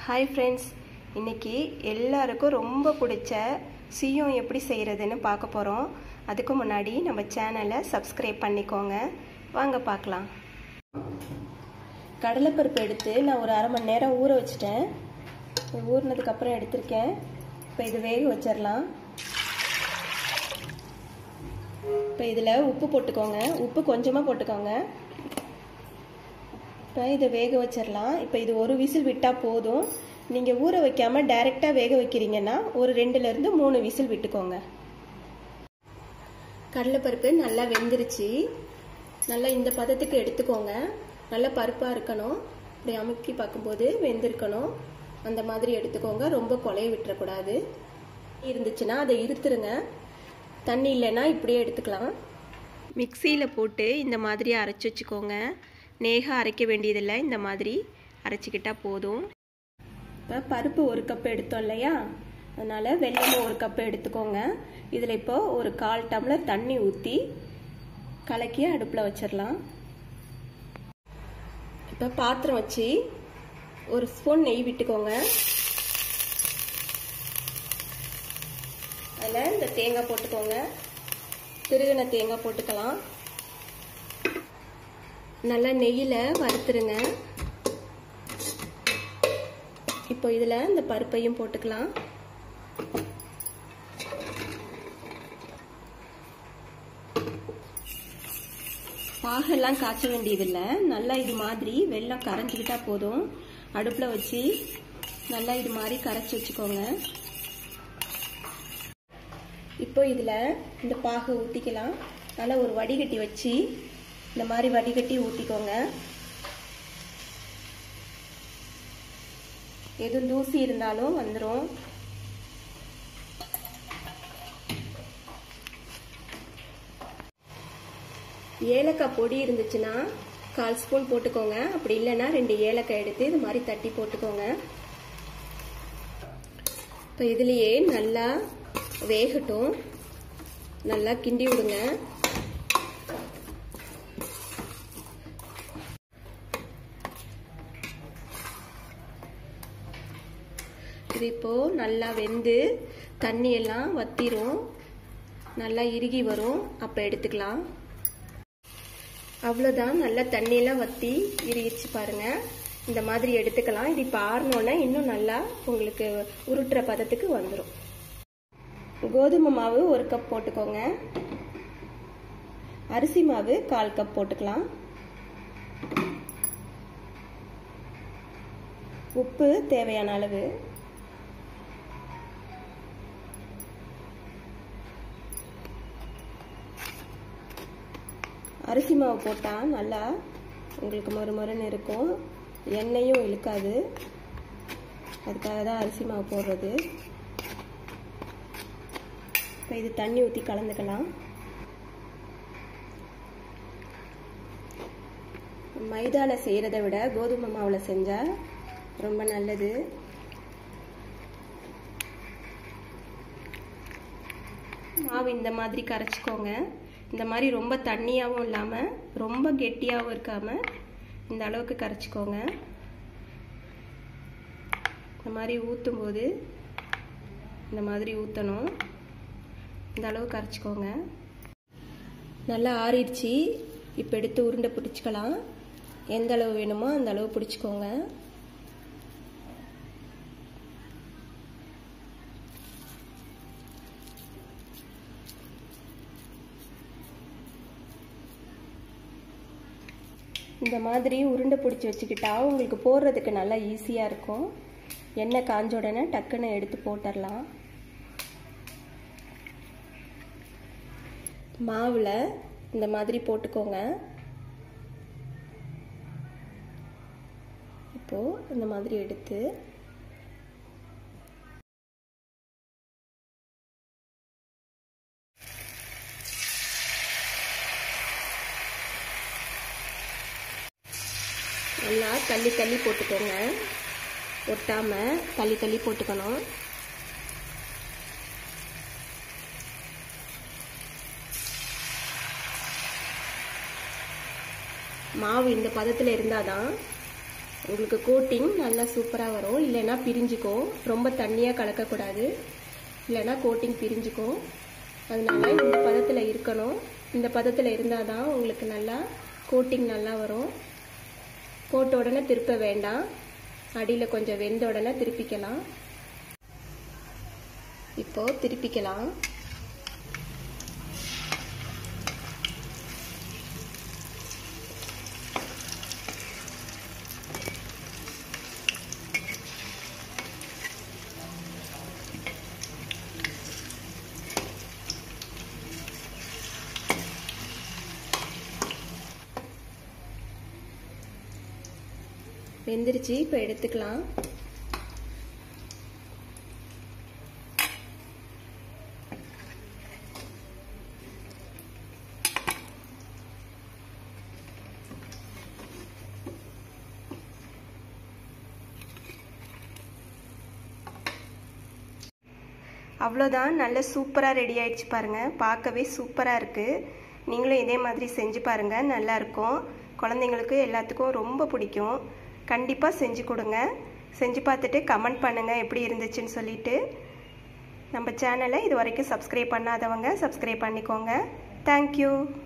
hi friends இன்னைக்கு எல்லாருக்கும் ரொம்ப பிடிச்ச சியம் எப்படி செய்கிறதுன்னு பார்க்க போகிறோம் அதுக்கு முன்னாடி நம்ம சேனலை சப்ஸ்கிரைப் பண்ணிக்கோங்க வாங்க பார்க்கலாம் கடலைப்பருப்பு எடுத்து நான் ஒரு அரை மணி நேரம் ஊற வச்சுட்டேன் ஊறினதுக்கப்புறம் எடுத்திருக்கேன் இப்போ இது வேக வச்சிடலாம் இப்போ இதில் உப்பு போட்டுக்கோங்க உப்பு கொஞ்சமாக போட்டுக்கோங்க இப்போ இதை வேக வச்சிடலாம் இப்போ இது ஒரு விசில் விட்டால் போதும் நீங்கள் ஊற வைக்காமல் டைரெக்டாக வேக வைக்கிறீங்கன்னா ஒரு ரெண்டுலேருந்து மூணு விசில் விட்டுக்கோங்க கடலைப்பருப்பு நல்லா வெந்துருச்சு நல்லா இந்த பதத்துக்கு எடுத்துக்கோங்க நல்லா பருப்பாக இருக்கணும் இப்படி அமுக்கி பார்க்கும்போது வெந்திருக்கணும் அந்த மாதிரி எடுத்துக்கோங்க ரொம்ப கொலைய விட்டுறக்கூடாது இருந்துச்சுன்னா அதை இருத்துருங்க தண்ணி இல்லைன்னா இப்படியே எடுத்துக்கலாம் மிக்சியில் போட்டு இந்த மாதிரி அரைச்சி வச்சுக்கோங்க நேக அரைக்க வேண்டியதில்லை இந்த மாதிரி அரைச்சிக்கிட்டால் போதும் இப்போ பருப்பு ஒரு கப் எடுத்தோம் இல்லையா அதனால் வெள்ளமும் ஒரு கப் எடுத்துக்கோங்க இதில் இப்போ ஒரு கால் டம்ளர் தண்ணி ஊற்றி கலக்கி அடுப்பில் வச்சிடலாம் இப்போ பாத்திரம் வச்சு ஒரு ஸ்பூன் நெய் விட்டுக்கோங்க அதில் இந்த தேங்காய் போட்டுக்கோங்க திருகின தேங்காய் போட்டுக்கலாம் நல்லா நெய்யில் வறுத்துருங்க இப்போ இதில் இந்த பருப்பையும் போட்டுக்கலாம் பாகெல்லாம் காய்ச்ச வேண்டியதில்லை நல்லா இது மாதிரி வெள்ளம் கரைஞ்சிக்கிட்டா போதும் அடுப்பில் வச்சு நல்லா இது மாதிரி கரைச்சி வச்சுக்கோங்க இப்போ இதில் இந்த பாகை ஊற்றிக்கலாம் நல்லா ஒரு வடிகட்டி வச்சு இந்த மாதிரி வடிகட்டி ஊற்றிக்கோங்க எதுவும் தூசி இருந்தாலும் வந்துடும் ஏலக்காய் பொடி இருந்துச்சுன்னா கால் ஸ்பூன் போட்டுக்கோங்க அப்படி இல்லைன்னா ரெண்டு ஏலக்காய் எடுத்து இது மாதிரி தட்டி போட்டுக்கோங்க இப்போ இதுலேயே நல்லா வேகட்டும் நல்லா கிண்டி விடுங்க இது இப்போது நல்லா வெந்து தண்ணி எல்லாம் வத்திரும் நல்லா இறுகி வரும் அப்போ எடுத்துக்கலாம் அவ்வளோதான் நல்லா தண்ணியெல்லாம் வற்றி இறுகிச்சு பாருங்கள் இந்த மாதிரி எடுத்துக்கலாம் இது இப்போ ஆறினோன்னே இன்னும் நல்லா உங்களுக்கு உருட்டுற பதத்துக்கு வந்துடும் கோதுமை மாவு ஒரு கப் போட்டுக்கோங்க அரிசி மாவு கால் கப் போட்டுக்கலாம் உப்பு தேவையான அளவு அரிசி மாவு போட்டால் நல்லா உங்களுக்கு மொறு மொறுன்னு இருக்கும் எண்ணெயும் இழுக்காது அதுக்காக தான் அரிசி மாவு போடுறது இப்போ இது தண்ணி ஊற்றி கலந்துக்கலாம் மைதாவில் செய்கிறத விட கோதுமை மாவில் செஞ்சால் ரொம்ப நல்லது மாவு இந்த மாதிரி கரைச்சிக்கோங்க இந்த மாதிரி ரொம்ப தண்ணியாகவும் இல்லாமல் ரொம்ப கெட்டியாகவும் இருக்காமல் இந்த அளவுக்கு கரைச்சிக்கோங்க இந்த மாதிரி ஊற்றும்போது இந்த மாதிரி ஊற்றணும் இந்த அளவு கரைச்சிக்கோங்க நல்லா ஆறிடுச்சு இப்போ எடுத்து உருண்டை பிடிச்சிக்கலாம் எந்த அளவு வேணுமோ அந்த அளவு பிடிச்சிக்கோங்க இந்த மாதிரி உருண்டை பிடிச்சி வச்சுக்கிட்டா உங்களுக்கு போடுறதுக்கு நல்லா ஈஸியாக இருக்கும் எண்ணெய் காஞ்ச உடனே டக்குன்னு எடுத்து போட்டுடலாம் மாவில் இந்த மாதிரி போட்டுக்கோங்க இப்போது இந்த மாதிரி எடுத்து நல்லா தள்ளி தள்ளி போட்டுக்கோங்க ஒட்டாமல் தள்ளி தள்ளி போட்டுக்கணும் மாவு இந்த பதத்தில் இருந்தால் தான் உங்களுக்கு கோட்டிங் நல்லா சூப்பராக வரும் இல்லைன்னா பிரிஞ்சுக்கும் ரொம்ப தண்ணியாக கலக்கக்கூடாது இல்லைன்னா கோட்டிங் பிரிஞ்சுக்கும் அதனால இந்த பதத்தில் இருக்கணும் இந்த பதத்தில் இருந்தால் தான் உங்களுக்கு நல்லா கோட்டிங் நல்லா வரும் போட்ட உடனே திருப்ப வேண்டாம் அடியில் கொஞ்சம் வெந்த உடனே திருப்பிக்கலாம் இப்போ திருப்பிக்கலாம் வெந்துருச்சு இப்போ எடுத்துக்கலாம் அவ்வளோதான் நல்ல சூப்பராக ரெடி ஆயிடுச்சு பாருங்கள் பார்க்கவே சூப்பராக இருக்குது நீங்களும் இதே மாதிரி செஞ்சு பாருங்கள் நல்லாயிருக்கும் குழந்தைங்களுக்கு எல்லாத்துக்கும் ரொம்ப பிடிக்கும் கண்டிப்பாக செஞ்சு கொடுங்க செஞ்சு பார்த்துட்டு கமெண்ட் பண்ணுங்கள் எப்படி இருந்துச்சுன்னு சொல்லிட்டு நம்ம சேனலை இது வரைக்கும் சப்ஸ்கிரைப் பண்ணாதவங்க சப்ஸ்கிரைப் பண்ணிக்கோங்க தேங்க்யூ